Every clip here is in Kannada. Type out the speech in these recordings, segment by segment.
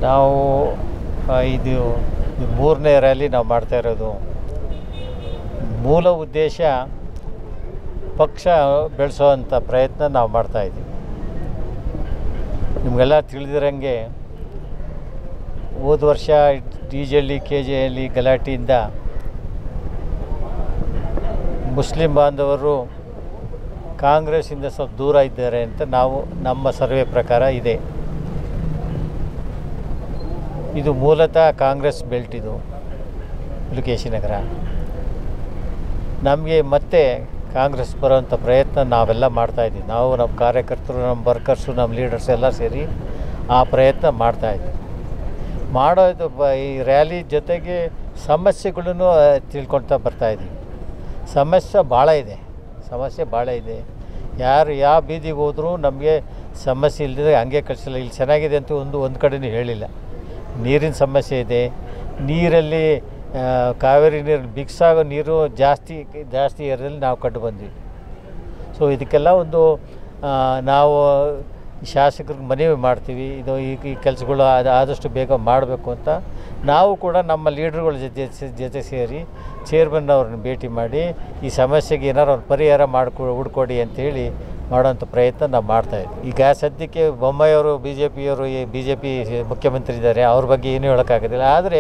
ನಾವು ಆ, ಇದು ಇದು ಮೂರನೇ ರ್ಯಾಲಿ ನಾವು ಮಾಡ್ತಾ ಇರೋದು ಮೂಲ ಉದ್ದೇಶ ಪಕ್ಷ ಬೆಳೆಸೋವಂಥ ಪ್ರಯತ್ನ ನಾವು ಮಾಡ್ತಾಯಿದ್ದೀವಿ ನಿಮಗೆಲ್ಲ ತಿಳಿದಿರಂಗೆ ಹೋದ ವರ್ಷ ಡಿ ಜಲ್ಲಿ ಕೆ ಜೆಯಲ್ಲಿ ಗಲಾಟೆಯಿಂದ ಮುಸ್ಲಿಂ ಬಾಂಧವರು ಕಾಂಗ್ರೆಸ್ಸಿಂದ ಸ್ವಲ್ಪ ದೂರ ಇದ್ದಾರೆ ಅಂತ ನಾವು ನಮ್ಮ ಸರ್ವೆ ಪ್ರಕಾರ ಇದೆ ಇದು ಮೂಲತಃ ಕಾಂಗ್ರೆಸ್ ಬೆಲ್ಟ್ ಇದು ಪುಲಿಕೇಶಿ ನಗರ ನಮಗೆ ಮತ್ತೆ ಕಾಂಗ್ರೆಸ್ ಬರೋವಂಥ ಪ್ರಯತ್ನ ನಾವೆಲ್ಲ ಮಾಡ್ತಾಯಿದ್ದೀವಿ ನಾವು ನಮ್ಮ ಕಾರ್ಯಕರ್ತರು ನಮ್ಮ ವರ್ಕರ್ಸು ನಮ್ಮ ಲೀಡರ್ಸ್ ಎಲ್ಲ ಸೇರಿ ಆ ಪ್ರಯತ್ನ ಮಾಡ್ತಾಯಿದ್ದೀವಿ ಮಾಡೋದು ಬ ಈ ರ್ಯಾಲಿ ಜೊತೆಗೆ ಸಮಸ್ಯೆಗಳನ್ನು ಆ, ತಿಳ್ಕೊಳ್ತಾ ಬರ್ತಾಯಿದ್ದೀವಿ ಸಮಸ್ಯೆ ಭಾಳ ಇದೆ ಸಮಸ್ಯೆ ಭಾಳ ಇದೆ ಯಾರು ಯಾವ ಬೀದಿಗೆ ಹೋದರೂ ನಮಗೆ ಸಮಸ್ಯೆ ಇಲ್ಲದೆ ಹಂಗೆ ಕಳಿಸಿಲ್ಲ ಇಲ್ಲಿ ಚೆನ್ನಾಗಿದೆ ಅಂತ ಒಂದು ಒಂದು ಕಡೆನೂ ಹೇಳಿಲ್ಲ ನೀರಿನ ಸಮಸ್ಯೆ ಇದೆ ನೀರಲ್ಲಿ ಆ, ಕಾವೇರಿ ನೀರು ಮಿಕ್ಸ್ ಆಗೋ ನೀರು ಜಾಸ್ತಿ ಜಾಸ್ತಿ ಏರಿಯಲ್ಲಿ ನಾವು ಕಂಡು ಬಂದ್ವಿ ಸೊ ಇದಕ್ಕೆಲ್ಲ ಒಂದು ಆ, ನಾವು ಶಾಸಕರಿಗೆ ಮನವಿ ಮಾಡ್ತೀವಿ ಇದು ಈ ಈ ಕೆಲಸಗಳು ಅದು ಆದಷ್ಟು ಬೇಗ ಮಾಡಬೇಕು ಅಂತ ನಾವು ಕೂಡ ನಮ್ಮ ಲೀಡ್ರುಗಳ ಜೊತೆ ಜೊತೆ ಸೇರಿ ಚೇರ್ಮನ್ ಅವ್ರನ್ನ ಭೇಟಿ ಮಾಡಿ ಈ ಸಮಸ್ಯೆಗೆ ಏನಾರು ಒಂದು ಪರಿಹಾರ ಮಾಡ್ಕೊ ಹುಡ್ಕೊಡಿ ಅಂತೇಳಿ ಮಾಡೋಂಥ ಪ್ರಯತ್ನ ನಾವು ಮಾಡ್ತಾಯಿದ್ವಿ ಈಗ ಸದ್ಯಕ್ಕೆ ಬೊಮ್ಮಾಯಿಯವರು ಬಿ ಜೆ ಪಿಯವರು ಈ ಬಿ ಜೆ ಪಿ ಮುಖ್ಯಮಂತ್ರಿ ಇದ್ದಾರೆ ಅವ್ರ ಬಗ್ಗೆ ಏನೂ ಹೇಳೋಕ್ಕಾಗೋದಿಲ್ಲ ಆದರೆ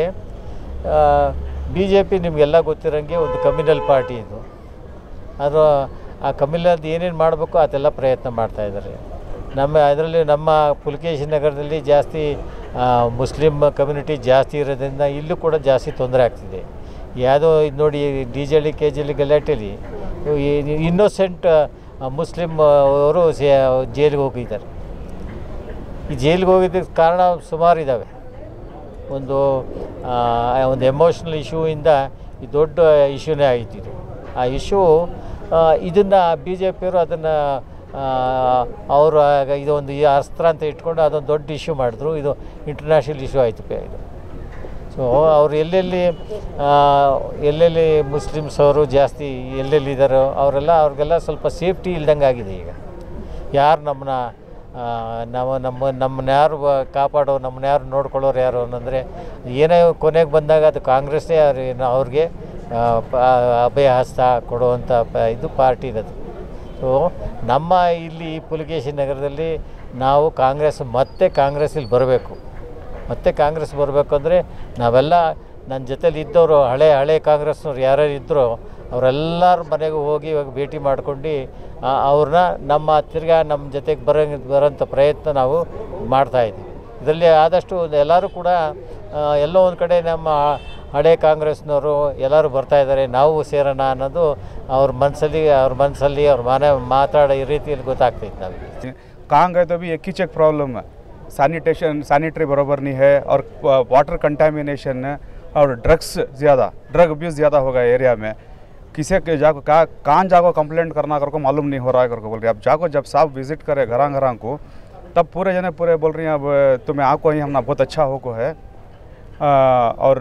ಬಿ ಜೆ ಪಿ ನಿಮಗೆಲ್ಲ ಗೊತ್ತಿರೋಂಗೆ ಒಂದು ಕಮ್ಯುನಲ್ ಪಾರ್ಟಿ ಇದು ಅದು ಆ ಕಮ್ಯುನಲ್ದು ಏನೇನು ಮಾಡಬೇಕು ಅದೆಲ್ಲ ಪ್ರಯತ್ನ ಮಾಡ್ತಾ ಇದ್ದಾರೆ ನಮ್ಮ ಅದರಲ್ಲಿ ನಮ್ಮ ಪುಲಕೇಶಿ ನಗರದಲ್ಲಿ ಜಾಸ್ತಿ ಆ, ಮುಸ್ಲಿಂ ಕಮ್ಯುನಿಟಿ ಜಾಸ್ತಿ ಇರೋದ್ರಿಂದ ಇಲ್ಲೂ ಕೂಡ ಜಾಸ್ತಿ ತೊಂದರೆ ಆಗ್ತಿದೆ ಯಾವುದೋ ಇದು ನೋಡಿ ಡಿ ಜಿ ಕೆ ಜಿಲಿ ಗಲಾಟೆಲಿ ಇನ್ನೋಸೆಂಟ್ ಮುಸ್ಲಿಂ ಅವರು ಜೈಲಿಗೆ ಹೋಗಿದ್ದಾರೆ ಈ ಜೈಲಿಗೆ ಹೋಗಿದ್ದಕ್ಕೆ ಕಾರಣ ಸುಮಾರು ಇದ್ದಾವೆ ಒಂದು ಆ, ಒಂದು ಎಮೋಷ್ನಲ್ ಇಶ್ಯೂಯಿಂದ ಈ ದೊಡ್ಡ ಇಶ್ಯೂನೇ ಆಯಿತು ಇದು ಆ ಇಶ್ಯೂ ಇದನ್ನು ಬಿ ಜೆ ಪಿಯವರು ಅದನ್ನು ಅವರು ಇದೊಂದು ಈ ಅಸ್ತ್ರ ಅಂತ ಇಟ್ಕೊಂಡು ಅದೊಂದು ದೊಡ್ಡ ಇಶ್ಯೂ ಮಾಡಿದ್ರು ಇದು ಇಂಟರ್ನ್ಯಾಷನಲ್ ಇಶ್ಯೂ ಆಯಿತು ಪೇ ಇದು ಸೊ ಅವ್ರು ಎಲ್ಲೆಲ್ಲಿ ಆ, ಎಲ್ಲೆಲ್ಲಿ ಮುಸ್ಲಿಮ್ಸ್ ಅವರು ಜಾಸ್ತಿ ಎಲ್ಲೆಲ್ಲಿ ಇದ್ದಾರೋ ಅವರೆಲ್ಲ ಅವ್ರಿಗೆಲ್ಲ ಸ್ವಲ್ಪ ಸೇಫ್ಟಿ ಇಲ್ದಂಗೆ ಆಗಿದೆ ಈಗ ಯಾರು ನಮ್ಮನ್ನ ಆ, ನಾವು ನಮ್ಮ ನಮ್ಮನ್ನ ಯಾರು ಬ- ಕಾಪಾಡೋ ನಮ್ಮನ್ನ ಯಾರು ನೋಡ್ಕೊಳ್ಳೋರು ಯಾರು ಅನ್ನಂದರೆ ಏನೇ ಕೊನೆಗೆ ಬಂದಾಗ ಅದು ಕಾಂಗ್ರೆಸ್ಸೇ ಅವ್ರು ಏನು ಅವ್ರಿಗೆ ಆ, ಪ- ಅಭಯ ಹಸ್ತ ಕೊಡುವಂಥ ಪ ಇದು ಪಾರ್ಟಿ ಇರೋದು ಸೊ ನಮ್ಮ ಇಲ್ಲಿ ಪುಲಕೇಶಿ ನಗರದಲ್ಲಿ ನಾವು ಕಾಂಗ್ರೆಸ್ ಮತ್ತೆ ಕಾಂಗ್ರೆಸ್ ಇಲ್ಲಿ ಬರಬೇಕು ಮತ್ತೆ ಕಾಂಗ್ರೆಸ್ ಬರಬೇಕು ಅಂದರೆ ನಾವೆಲ್ಲ ನನ್ನ ಜೊತೇಲಿ ಇದ್ದವರು ಹಳೆ ಹಳೆ ಕಾಂಗ್ರೆಸ್ನವ್ರು ಯಾರ್ಯಾರು ಇದ್ದರೋ ಅವರೆಲ್ಲರ ಮನೆಗೂ ಹೋಗಿ ಇವಾಗ ಭೇಟಿ ಮಾಡ್ಕೊಂಡು ಆ, ಅವ್ರನ್ನ ನಮ್ಮ ತಿರ್ಗಾ ನಮ್ಮ ಜೊತೆಗೆ ಬರೋ ಬರೋಂಥ ಪ್ರಯತ್ನ ನಾವು ಮಾಡ್ತಾಯಿದ್ದೀವಿ ಇದರಲ್ಲಿ ಆದಷ್ಟು ಎಲ್ಲರೂ ಕೂಡ ಆ, ಎಲ್ಲೋ ಒಂದು ಕಡೆ ನಮ್ಮ ಹಳೆ ಕಾಂಗ್ರೆಸ್ನವರು ಎಲ್ಲರೂ ಬರ್ತಾ ಇದ್ದಾರೆ ನಾವು ಸೇರೋಣ ಅನ್ನೋದು ಅವ್ರ ಮನಸ್ಸಲ್ಲಿ ಅವ್ರ ಮನಸ್ಸಲ್ಲಿ ಅವ್ರ ಮನೆ ಮಾತಾಡೋ ಈ ರೀತಿಯಲ್ಲಿ ಗೊತ್ತಾಗ್ತೈತೆ ನಮಗೆ कहाँ गए तो भी एक ही चेक प्रॉब्लम है सैनिटेशन सैनिटरी बराबर नहीं है और वाटर कंटामिनेशन है और ड्रग्स ज़्यादा ड्रग अब्यूज़ ज़्यादा हो गया एरिया में किसे के जाको कहाँ कहाँ जाको कंप्लेंट करना कर को मालूम नहीं हो रहा है कर को बोल रही है अब जाको जब साहब विजिट करे घरा घरा को तब पूरे जने पूरे बोल रही हैं अब तुम्हें आको ही हमना बहुत अच्छा हो को है आ, और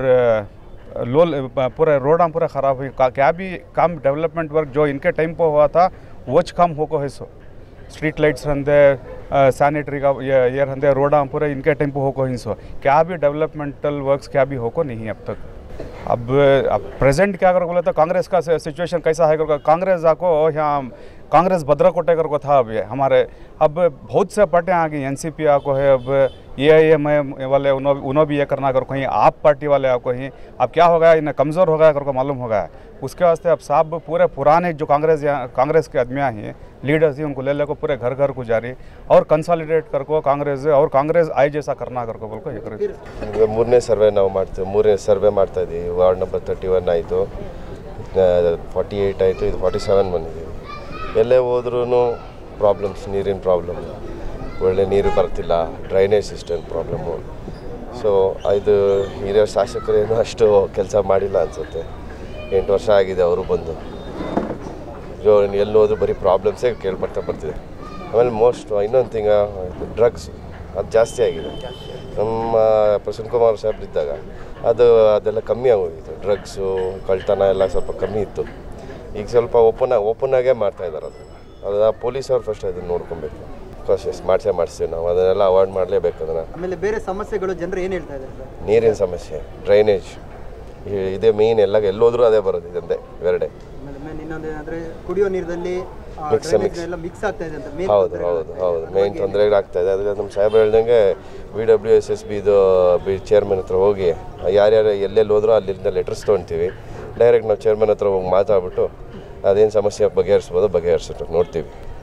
अ, लोल पूरे रोड पूरा ख़राब हुई का- क्या भी काम डेवलपमेंट वर्क जो इनके टाइम पर हुआ था वो च काम हो को है सो स्ट्रीट लाइट्स हंदे सैनिटरी का ये ये हंदे रोड पूरे इनके टाइम पर हो को ही सो क्या भी डेवलपमेंटल वर्क्स क्या भी हो को नहीं अब तक अब अब प्रेजेंट क्या कर बोले तो कांग्रेस का सिचुएशन कैसा है कर कांग्रेस जाको यहाँ कांग्रेस भद्रकोटे कर को था अभी हमारे अब बहुत से पार्टियाँ आ गई एन सी पी आको है अब ए आई एम वाले उन्हों उन्हों भी ये करना कर कहीं आप पार्टी वाले आपको ही अब क्या हो गया इन्हें कमज़ोर हो गया कर को मालूम हो गया उसके वास्ते अब साहब पूरे पुराने जो कांग्रेस यहाँ कांग्रेस के आदमियाँ हैं लीडर्स ही उनको ले ले को पूरे घर घर को जारी और कंसोलिडेट कर को कांग्रेस और कांग्रेस आई जैसा करना कर को बोल को ये करे ಈಗ ಮೂರನೇ ಸರ್ವೆ ನಾವು ಮಾಡ್ತೀವಿ ಮೂರನೇ ಸರ್ವೆ ಮಾಡ್ತಾ ಇದ್ದೀವಿ ವಾರ್ಡ್ ನಂಬರ್ ತರ್ಟಿ ಒನ್ ಆಯಿತು ಫಾರ್ಟಿ ಏಯ್ಟ್ ಆಯಿತು ಇದು ಫಾರ್ಟಿ ಸೆವೆನ್ ಬಂದಿದ್ದೀವಿ ಎಲ್ಲೇ ಹೋದ್ರೂ ಪ್ರಾಬ್ಲಮ್ಸ್ ನೀರಿನ ಪ್ರಾಬ್ಲಮ್ ಒಳ್ಳೆ ನೀರು ಬರ್ತಿಲ್ಲ ಡ್ರೈನೇಜ್ ಸಿಸ್ಟಮ್ ಪ್ರಾಬ್ಲಮ್ಮು ಸೊ ಇದು ಹಿರಿಯ ಶಾಸಕರೇನು ಅಷ್ಟು ಕೆಲಸ ಮಾಡಿಲ್ಲ ಅನಿಸುತ್ತೆ ಎಂಟು ವರ್ಷ ಆಗಿದೆ ಅವರು ಬಂದು ಸೊ ಎಲ್ಲಿ ಹೋದ್ರು ಬರೀ ಪ್ರಾಬ್ಲಮ್ಸೇ ಕೇಳ್ಪಡ್ತಾ ಬರ್ತಿದೆ ಆಮೇಲೆ ಮೋಸ್ಟ್ ಇನ್ನೊಂದು ಥಿಂಗ ಡ್ರಗ್ಸ್ ಅದು ಜಾಸ್ತಿ ಆಗಿದೆ ನಮ್ಮ ಪ್ರಸನ್ನ ಕುಮಾರ್ ಸಾಹೇಬ್ರು ಇದ್ದಾಗ ಅದು ಅದೆಲ್ಲ ಕಮ್ಮಿ ಆಗೋಗಿತ್ತು ಡ್ರಗ್ಸು ಕಳ್ತನ ಎಲ್ಲ ಸ್ವಲ್ಪ ಕಮ್ಮಿ ಇತ್ತು ಈಗ ಸ್ವಲ್ಪ ಓಪನ್ ಓಪನ್ ಆಗೇ ಮಾಡ್ತಾ ಇದ್ದಾರೆ ಅದು ಅದು ಪೊಲೀಸವ್ರು ಫಸ್ಟ್ ಅದನ್ನು ನೋಡ್ಕೊಬೇಕು ಕಾಶಿಯಸ್ ಮಾಡಿಸೇ ಮಾಡಿಸ್ತೀವಿ ನಾವು ಅದನ್ನೆಲ್ಲ ಅವಾಯ್ಡ್ ಮಾಡಲೇಬೇಕು ಅದನ್ನು ಆಮೇಲೆ ಬೇರೆ ಸಮಸ್ಯೆಗಳು ಜನರು ಏನು ಹೇಳ್ತಾ ಇದ್ದಾರೆ ಸರ್ ನೀರಿನ ಸಮಸ್ಯೆ ಡ್ರೈನೇಜ್ ಇದೇ ಮೇಯ್ನ್ ಎಲ್ಲ ಎಲ್ಲೋದ್ರೂ ಅದೇ ಬರೋದು ಇದೊಂದೇ ಇವೆರಡೆ ಆಮೇಲೆ ಮೇನ್ ಇನ್ನೊಂದು ಏನಂದ್ರೆ ಕುಡಿಯೋ ನೀರಲ್ಲಿ Mix, mix. ಎಲ್ಲ ಮಿಕ್ಸ್ ಆಗ್ತಾ ಇದೆ ಅಂತ main ಹೌದು ತೊಂದ್ರೆ ಹೌದು ಆಗ್ತಾ ಇದೆ. ಹೌದು ಅದ್ರ ಮೇಯ್ನ್ ಬಗ್ಗೆ ತೊಂದರೆಗಳಾಗ್ತಾ ಇದೆ ಅದಕ್ಕೆ ನಮ್ಮ ಸಾಹೇಬ್ರು ಹೇಳ್ದಂಗೆ ವಿ ಡಬ್ಲ್ಯೂ ಎಸ್ ಎಸ್ ಬಿದು ಬಿ ಚೇರ್ಮನ್ ಹತ್ರ ಹೋಗಿ ಯಾರ್ಯಾರು ಎಲ್ಲೆಲ್ಲಿ ಹೋದ್ರೂ ಅಲ್ಲಿಂದ ಲೆಟರ್ಸ್ ತೊಗೊಳ್ತೀವಿ ಡೈರೆಕ್ಟ್ ನಾವು ಚೇರ್ಮನ್ ಹತ್ರ ಹೋಗಿ ಮಾತಾಡ್ಬಿಟ್ಟು ಅದೇನು ಸಮಸ್ಯೆ ಬಗೆಹರಿಸ್ಬೋದು ಬಗೆಹರಿಸ್ಬಿಟ್ಟು ನೋಡ್ತೀವಿ